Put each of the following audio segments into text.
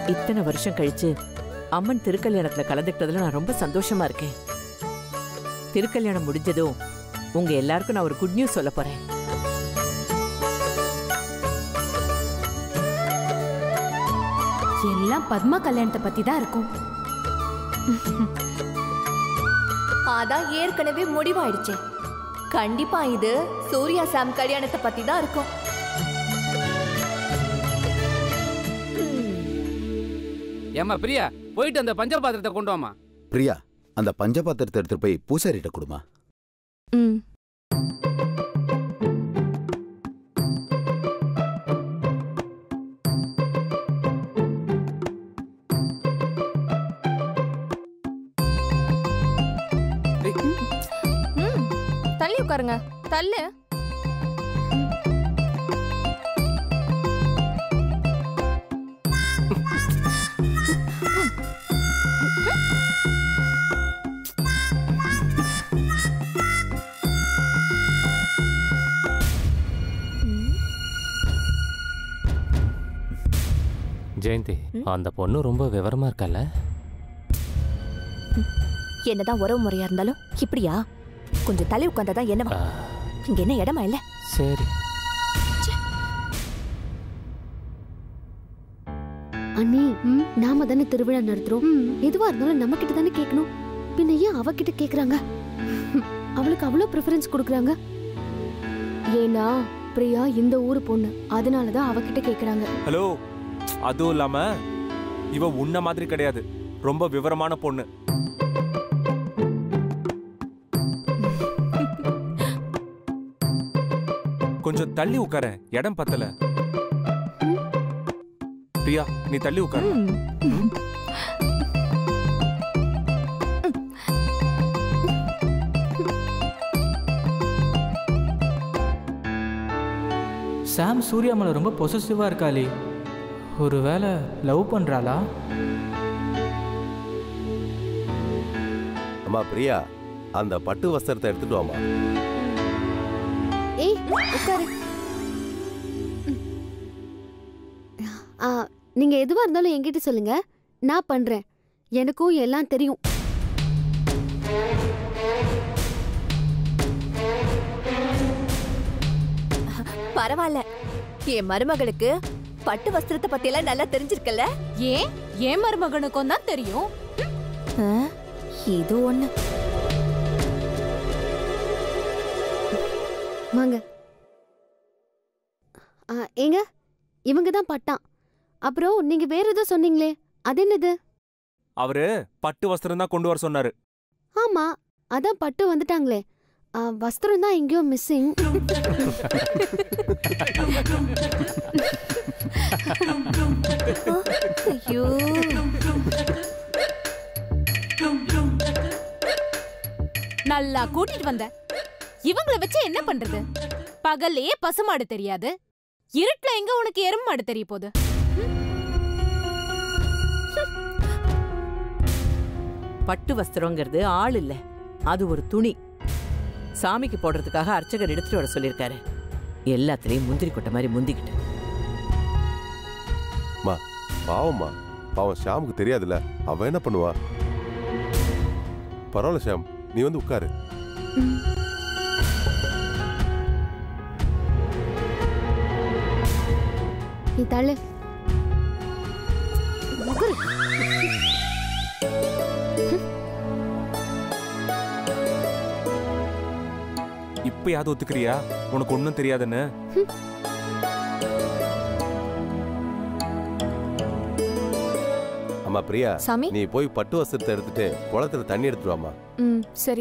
இத்தனை வருஷம் கழிச்சு அம்மன் திருக்கல்யாணத்துல கலந்துக்கிட்டதுல நான் ரொம்ப சந்தோஷமா இருக்கேன் திருக்கல்யாணம் முடிஞ்சதும் உங்க எல்லாருக்கும் நான் ஒரு குட் நியூஸ் சொல்ல போறேன் எல்லாம் பத்மா கல்யாணத்தை பத்தி தான் இருக்கும் அதான் ஏற்கனவே முடிவாயிடுச்சு கண்டிப்பா இது சூர்யா சாம் கல்யாணத்தை பத்தி தான் இருக்கும் ஏம்மா பிரியா போயிட்டு அந்த பஞ்ச பாத்திரத்தை கொண்டு வாமா பிரியா அந்த பஞ்சபாத்திரத்தை எடுத்துட்டு போய் பூசாரிட்ட கொடுமா ம் ம் தள்ளி உட்காருங்க தள்ளு ஜெயந்தி அந்த பொண்ணு ரொம்ப விவரமா இருக்கல்ல என்னதான் உறவு முறையா இருந்தாலும் இப்படியா கொஞ்சம் தள்ளி உட்கார்ந்தாதான் என்னவா ஆ, இங்க என்ன இடமா இல்ல சரி அண்ணி நாம தானே திருவிழா நடத்துறோம் எதுவா இருந்தாலும் நம்ம கிட்ட தானே கேட்கணும் பின்ன ஏன் அவ கிட்ட கேக்குறாங்க அவளுக்கு அவ்வளவு ப்ரிஃபரன்ஸ் கொடுக்குறாங்க ஏன்னா பிரியா இந்த ஊரு பொண்ணு அதனாலதான் அவகிட்ட கேக்குறாங்க ஹலோ அதுவும் இல்லாம இவ உன்ன மாதிரி கிடையாது ரொம்ப விவரமான பொண்ணு கொஞ்சம் தள்ளி உட்கார இடம் பத்தல பிரியா நீ தள்ளி உட்காரு சாம் சூர்யா மேல ரொம்ப பொசசிவாக இருக்காளே ஒருவேளை லவ் பண்ணுறாளா அம்மா பிரியா அந்த பட்டு வஸ்திரத்தை எடுத்துட்டு வாமா ஏய் உட்காரு ம். ஆ, நீங்க எதுவா இருந்தாலும் என்கிட்ட சொல்லுங்க நான் பண்றேன் எனக்கும் எல்லாம் தெரியும் பரவாயில்ல என் மருமகளுக்கு பட்டு வஸ்திரத்தை பத்தி எல்லாம் நல்லா தெரிஞ்சிருக்கல ஏன் என் மருமகனுக்கும் தான் தெரியும் இது ஒண்ணு வாங்க ஆ, ஏங்க இவங்க தான் பட்டான் அப்புறம் நீங்க வேற ஏதோ சொன்னீங்களே அது என்னது அவரு பட்டு வஸ்திரம் தான் கொண்டு வர சொன்னாரு ஆமா அதான் பட்டு வந்துட்டாங்களே ஆ, வஸ்திரம் தான் எங்கேயோ மிஸ்ஸிங் ஐயோ நல்லா கூட்டிட்டு வந்த இவங்கள வச்சு என்ன பண்றது பகல்லையே பசுமாடு தெரியாது இருட்டுல எங்க உனக்கு எருமை மாடு தெரிய போகுது பட்டு வஸ்திரங்கிறது ஆள் இல்ல அது ஒரு துணி சாமிக்கு போடுறதுக்காக அர்ச்சகர் எடுத்துட்டு வர சொல்லியிருக்காரு எல்லாத்துலயும் முந்திரி கொட்டை மாதிரி முந்திக்கிட்டு மா பாவம்மா பாவம் ஷாமுக்கு தெரியாதுல்ல அவன் என்ன பண்ணுவா பரவாயில்ல ஷாம் நீ வந்து உட்காரு நீ தள்ளு உட்காரு. இப்பயாவது ஒத்துக்கிறியா உனக்கு ஒன்றும் தெரியாதுன்னு அம்மா பிரியா சாமி நீ போய் பட்டு வஸ்திரத்தை எடுத்துட்டு குளத்துல தண்ணி எடுத்துட்டு வாமா ம் சரி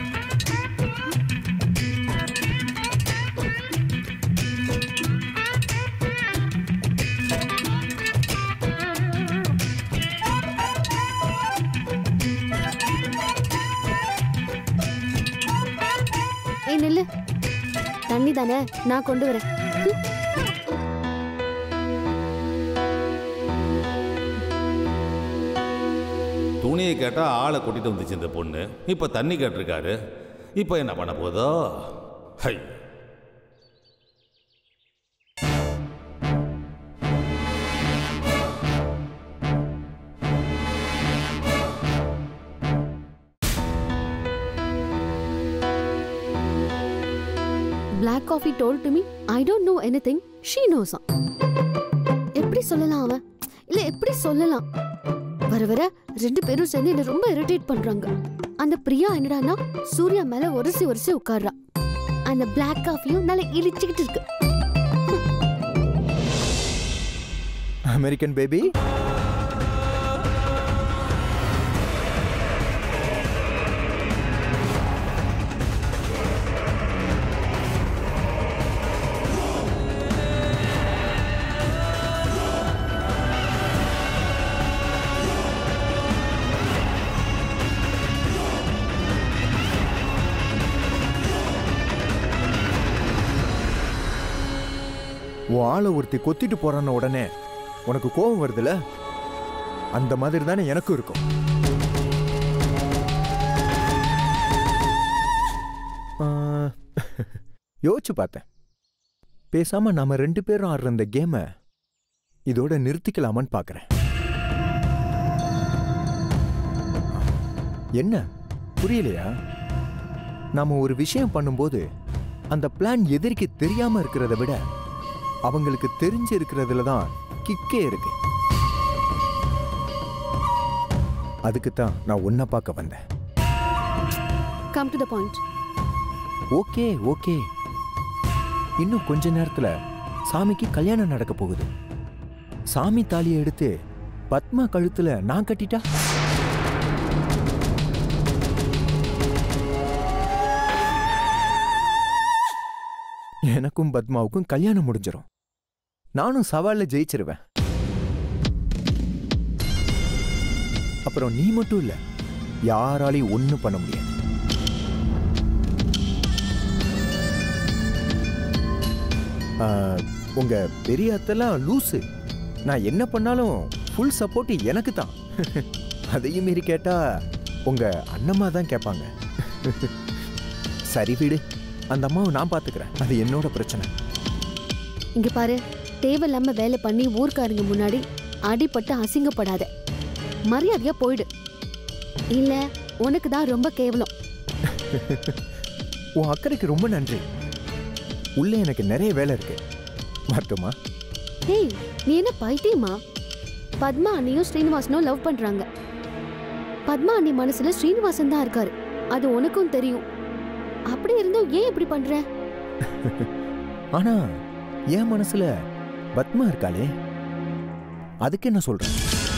ஏய் நில்லு தண்ணி தானே நான் கொண்டு வரேன் ம். துணியை கேட்டால் ஆளை கூட்டிட்டு வந்துச்சு இந்த பொண்ணு இப்போ தண்ணி கேட்டிருக்காரு இப்போ என்ன பண்ண போதோ hi black coffee told to me I don't know anything she knows எப்படி சொல்லலாம் அவன் இல்ல எப்படி சொல்லலாம் வர வர ரெண்டு பேரும் சேர்ந்து என்ன ரொம்ப இரிட்டேட் பண்றாங்க அந்த பிரியா என்னடான்னா சூர்யா மேல ஒரசி ஒரசி உட்கார்றா அந்த பிளாக் காஃபியும் நல்லா இழிச்சுக்கிட்டு இருக்கு அமெரிக்கன் பேபி உன் ஆளை ஒருத்தி கொத்திட்டு போறான உடனே உனக்கு கோபம் வருதுல அந்த மாதிரி தானே எனக்கும் இருக்கும் ஆ, யோசிச்சு பார்த்தேன் பேசாம நாம ரெண்டு பேரும் ஆடுற இந்த கேமை இதோட நிறுத்திக்கலாமான்னு பார்க்கறேன் என்ன புரியலையா நாம ஒரு விஷயம் பண்ணும்போது அந்த பிளான் எதிரிக்கு தெரியாம இருக்கிறத விட அவங்களுக்கு தெரிஞ்சு இருக்கிறதுல தான் கிக்கே இருக்கு அதுக்கு தான் நான் உன்னை பார்க்க வந்தேன் come to the point okay okay இன்னும் கொஞ்ச நேரத்துல சாமிக்கு கல்யாணம் நடக்க போகுது சாமி தாலியை எடுத்து பத்மா கழுத்துல நான் கட்டிட்டா எனக்கும் பத்மாவுக்கும் கல்யாணம் முடிஞ்சிரும் நானும் சவால்ல ஜெயிச்சிருவேன் அப்புறம் நீ மட்டும் இல்ல யாராலையும் ஒண்ணும் பண்ண முடியாது ஆ, உங்க பெரிய அத்தெல்லாம் லூசு நான் என்ன பண்ணாலும் ஃபுல் சப்போர்ட் எனக்கு தான் அதையும் மீறி கேட்டா உங்க அண்ணம்மா தான் கேட்பாங்க சரி விடு அந்த அம்மாவை நான் பாத்துக்கிறேன் அது என்னோட பிரச்சனை இங்க பாரு தேவையில்லாம வேலை பண்ணி ஊர்க்காரங்க முன்னாடி அடிபட்டு அசிங்கப்படாத மரியாதையா போயிடு இல்ல உனக்கு தான் ரொம்ப கேவலம் உன் அக்கறைக்கு ரொம்ப நன்றி உள்ள எனக்கு நிறைய வேலை இருக்கு வரட்டுமா ஹேய் நீ என்ன பைத்தியமா பத்மா அண்ணியும் ஸ்ரீனிவாசனும் லவ் பண்றாங்க பத்மா அண்ணி மனசுல ஸ்ரீனிவாசன் தான் இருக்காரு அது உனக்கும் தெரியும் அப்படி இருந்தும் ஏன் இப்படி பண்ற ஆனா என் மனசுல பத்மா இருக்காளே அதுக்கு என்ன சொல்ற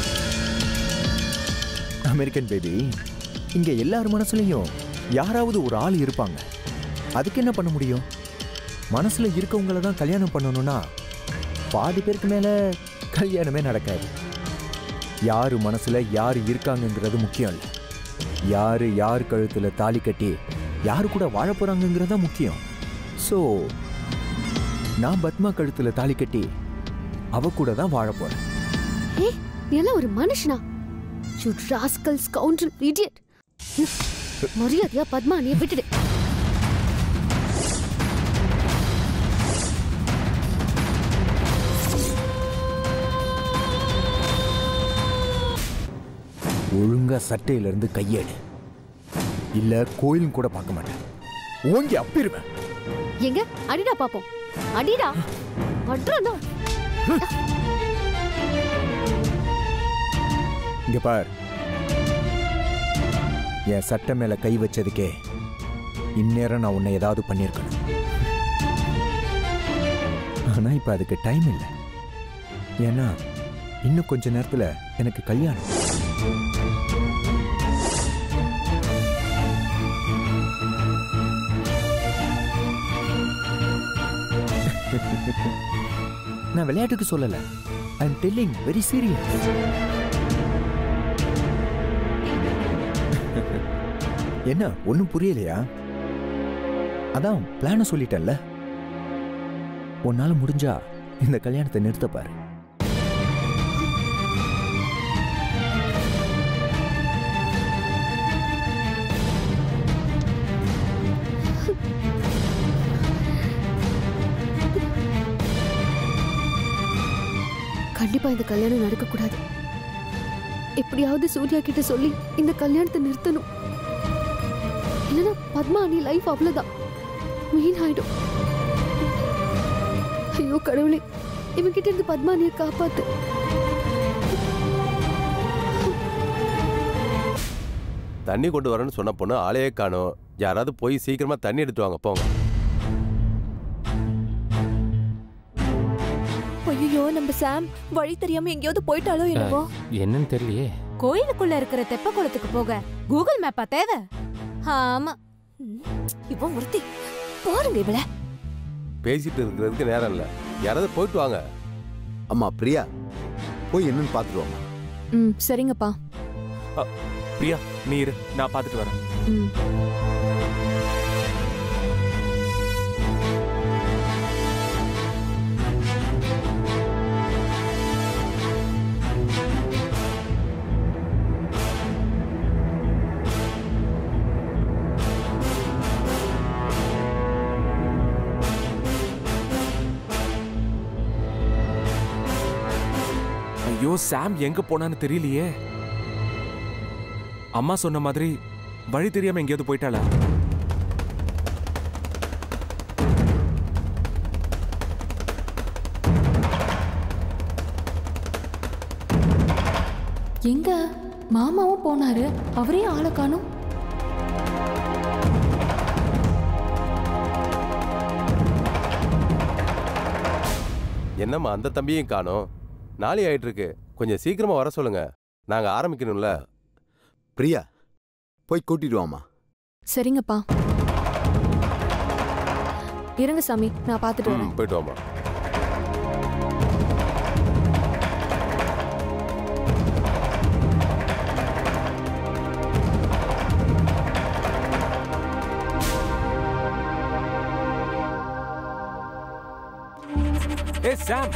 அமெரிக்கன் பேபி இங்க எல்லார் மனசுலயும் யாராவது ஒரு ஆள் இருப்பாங்க அதுக்கு என்ன பண்ண முடியும் மனசுல இருக்கவங்கள தான் கல்யாணம் பண்ணணும்னா பாதி பேருக்கு மேல கல்யாணமே நடக்காது யாரு மனசுல யாரு இருக்காங்கங்கிறது முக்கியம் இல்லை யாரு யார் கழுத்துல தாலி கட்டி யாரு கூட வாழ போறாங்கங்கிறது தான் முக்கியம் ஸோ நான் பத்மா கழுத்துல தாலி கட்டி அவ கூட தான் வாழ போறேன் ஏ நீ எல்லாம் ஒரு மனுஷனா யூ ராஸ்கல் ஸ்கவுண்டல் இடியட் மரியாதையா பத்மா அண்ணியை விட்டுடு ஒழுங்கா சட்டையில இருந்து கையேடு இல்ல கோயிலும் கூட பார்க்க மாட்டேன் ஓங்கி அப்பிருவேன் எங்க அடிடா பாப்போம் அடிடா அட்றா இங்க பார் என் சட்டை மேல கை வச்சதுக்கே இந்நேரம் நான் உன்னை ஏதாவது பண்ணியிருக்கணும் ஆனா இப்ப அதுக்கு டைம் இல்லை ஏன்னா இன்னும் கொஞ்ச நேரத்துல எனக்கு கல்யாணம் நான் விளையாட்டுக்கு சொல்லல I am telling very serious என்ன ஒன்றும் புரியலையா அதான் பிளான சொல்லிட்டேன்ல உன்னால முடிஞ்சா இந்த கல்யாணத்தை நிறுத்த பாரு கண்டிப்பா இந்த கல்யாணம் நடக்க கூடாது எப்படியாவது சூர்யா கிட்ட சொல்லி இந்த கல்யாணத்தை நிறுத்தணும் இல்லைன்னா பத்மா அண்ணி லைஃப் அவ்வளவுதான் வீண் ஆயிடும் ஐயோ கடவுளே இவன்கிட்ட இருந்து பத்மானியை காப்பாத்து தண்ணி கொண்டு வரேன்னு சொன்ன பொண்ணு ஆளையே காணும் யாராவது போய் சீக்கிரமா தண்ணி எடுத்து வாங்க போங்க ஐயோ நம்ம சாம் வழி தெரியாம எங்கேயாவது போயிட்டாலோ என்னவோ என்னன்னு தெரியலையே கோயிலுக்குள்ள இருக்கிற தெப்ப குளத்துக்கு போக கூகுள் மேப்பா தேவை ஆமா இவன் ஒருத்தி பாருங்க இவள பேசிட்டு இருக்கிறதுக்கு நேரம் இல்ல யாராவது போயிட்டு வாங்க அம்மா பிரியா போய் என்னன்னு பார்த்துட்டு வாம்மா ம் சரிங்கப்பா அ, பிரியா நீ இரு நான் பார்த்துட்டு வரேன் ம் ஐயோ சாம் எங்க போனான்னு தெரியலையே அம்மா சொன்ன மாதிரி வழி தெரியாம எங்கேயாவது போயிட்டாளா எங்க மாமாவும் போனாரு அவரே ஆளை காணும் என்னம்மா அந்த தம்பியும் காணோம் நாளை ஆயிட்டு இருக்கு கொஞ்சம் சீக்கிரமா வர சொல்லுங்க நாங்க ஆரம்பிக்கணும்ல பிரியா போய் கூட்டிட்டு வாம்மா சரிங்கப்பா இருங்க சாமி நான் பார்த்துட்டு வரேன் ம், போயிட்டு வாமா ஏ சாம்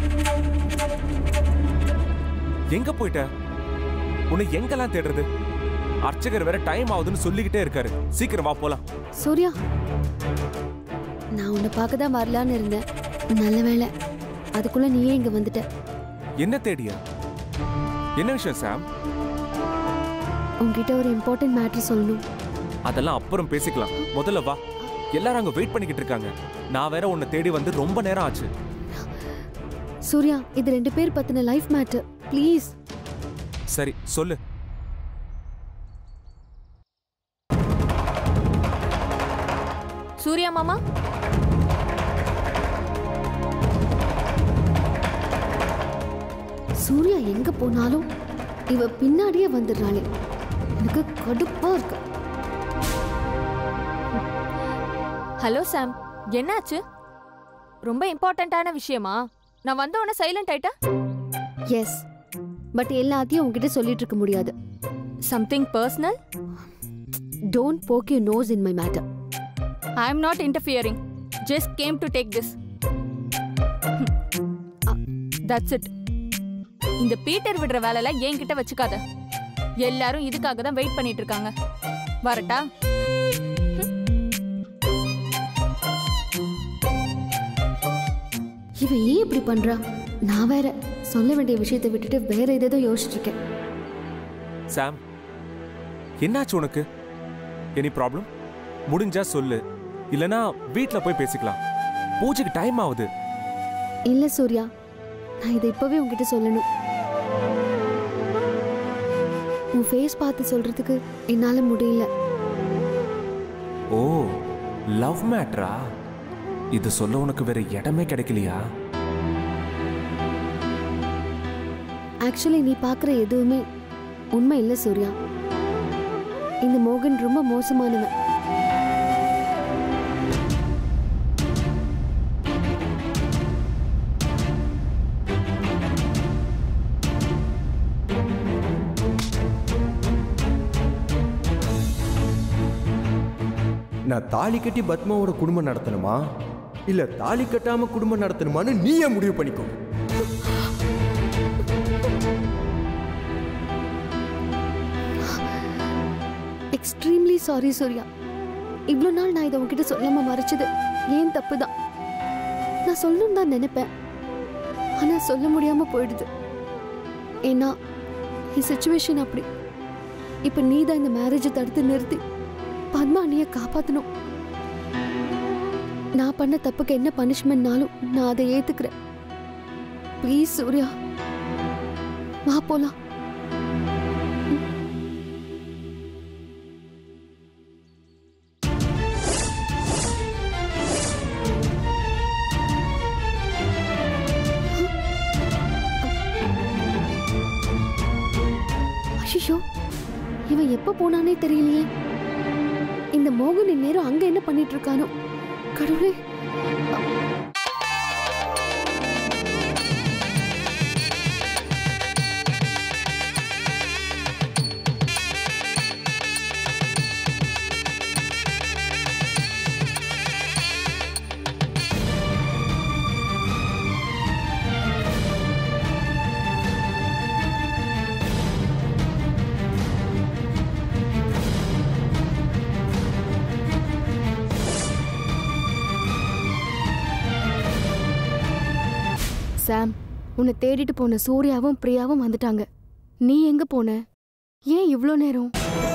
எங்க போயிட்ட உன்னை எங்கெல்லாம் தேடுறது அர்ச்சகர் வேற டைம் ஆகுதுன்னு சொல்லிக்கிட்டே இருக்காரு சீக்கிரம் வா போலாம் சூர்யா நான் உன்னை பார்க்க தான் வரலான்னு இருந்தேன் நல்ல வேளை அதுக்குள்ள நீயே இங்க வந்துட்ட என்ன தேடியா என்ன விஷயம் சாம் உன்கிட்ட ஒரு இம்பார்ட்டன்ட் மேட்ரு சொல்லணும் அதெல்லாம் அப்புறம் பேசிக்கலாம் முதல்ல வா எல்லாரும் அங்க வெயிட் பண்ணிக்கிட்டு இருக்காங்க நான் வேற உன்னை தேடி வந்து ரொம்ப நேரம் ஆச்சு சூர்யா இது ரெண்டு பேர் பத்தின லைஃப் மேட்டர் ப்ளீஸ் சரி சொல்லு சூர்யா மாமா சூர்யா எங்க போனாலும் இவ பின்னாடியே வந்துடுறாளே எனக்கு கடுப்பா இருக்கு ஹலோ சாம் என்னாச்சு ரொம்ப இம்பார்ட்டண்ட்டான விஷயமா நான் வந்த உடனே சைலண்ட் ஆயிட்டா எஸ் பட் எல்லாத்தையும் உன்கிட்ட சொல்லிட்டு இருக்க முடியாது something personal don't poke you nose in my matter I am not interfering just came to take this that's it இந்த பீட்டர் விடுற வேலையில என்கிட்ட வச்சுக்காத எல்லாரும் இதுக்காக தான் வெயிட் பண்ணிட்டு இருக்காங்க வரட்டா இவன் ஏன் இப்படி பண்றா நான் வேற சொல்ல வேண்டிய விஷயத்தை விட்டுட்டு வேற ஏதேதோ யோசிச்சுட்டு இருக்கேன் சாம் என்னாச்சு உனக்கு எனி ப்ராப்ளம் முடிஞ்சா சொல்லு இல்லனா வீட்ல போய் பேசிக்கலாம் பூஜைக்கு டைம் ஆகுது இல்ல சூர்யா நான் இதை இப்பவே உன்கிட்ட சொல்லணும் உன் ஃபேஸ் பார்த்து சொல்றதுக்கு என்னால முடியல ஓ லவ் மேட்ரா இது சொல்ல உனக்கு வேற இடமே கிடைக்கலையா ஆக்சுவலி நீ பார்க்குற எதுவுமே உண்மை இல்லை சூர்யா இந்த மோகன் ரொம்ப மோசமானவன் நான் தாலி கட்டி பத்மாவோட குடும்பம் நடத்தணுமா இல்ல தாலி கட்டாம குடும்பம் நடத்தணுமான்னு நீயே முடிவு பண்ணிக்கோ எக்ஸ்ட்ரீம்லி சாரி சூர்யா இவ்வளோ நாள் நான் இதை உன்கிட்ட சொல்லாம மறைச்சது ஏன் தப்பு தான் நான் சொல்லணும்னு தான் நினைப்பேன் ஆனால் சொல்ல முடியாம போயிடுது ஏன்னா என் சுச்சுவேஷன் அப்படி இப்போ நீ தான் இந்த மேரேஜை தடுத்து நிறுத்தி பத்மா அண்ணியை காப்பாற்றணும் நான் பண்ண தப்புக்கு என்ன பனிஷ்மெண்ட்னாலும் நான் அதை ஏத்துக்கிறேன் ப்ளீஸ் சூர்யா வா போலாம் ஐயோ இவன் எப்ப போனானே தெரியலையே இந்த மோகன் இந்நேரம் அங்க என்ன பண்ணிட்டு இருக்கானோ கடவுளே சாம் உன்னை தேடிட்டு போன சூர்யாவும் பிரியாவும் வந்துட்டாங்க நீ எங்க போன ஏன் இவ்ளோ நேரம்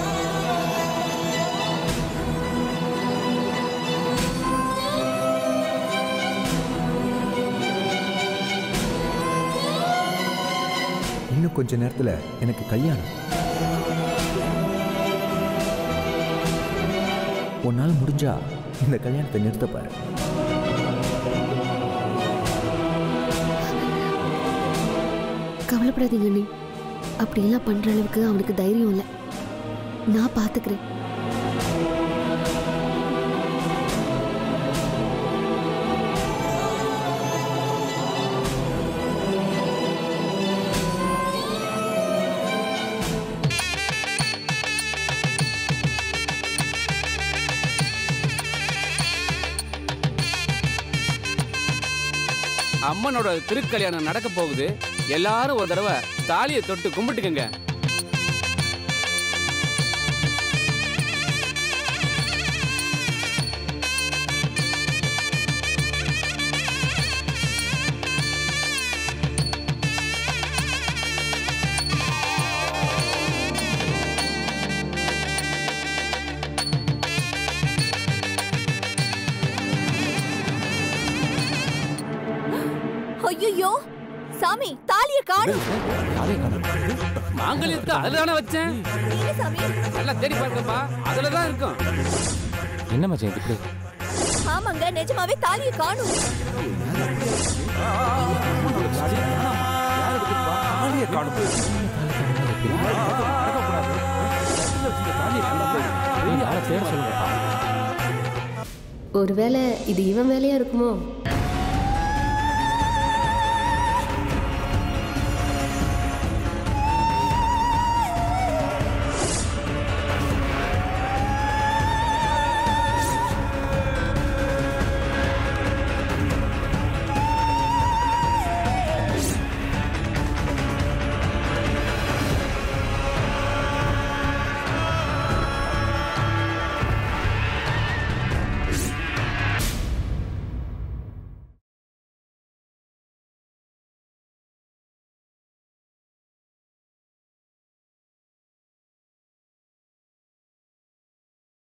இன்னும் கொஞ்ச நேரத்துல எனக்கு கல்யாணம் உன்னால் முடிஞ்சா இந்த கல்யாணத்தை நிறுத்த பாரு கவலைப்படாதீங்க நீ அப்படியெல்லாம் பண்ற அளவுக்கு அவனுக்கு தைரியம் இல்லை நான் பாத்துக்கிறேன் அம்மனோட திருக்கல்யாணம் நடக்க போகுது எல்லாரும் ஒரு தடவை தாலியை தொட்டு கும்பிட்டுக்கங்க ஐயோ சாமி தாலிய காணும் மாங்கல்யத்தை அதுல தானே வச்சேன் நல்லா தேடி பாருங்கப்பா அதுல தான் இருக்கும் என்ன மச்சான் இது இப்படி ஆமாங்க நிஜமாவே தாலிய காணும் தாலியை காணும் தேட சொல்லுங்கப்பா ஒருவேளை இது இவன் வேலையா இருக்குமோ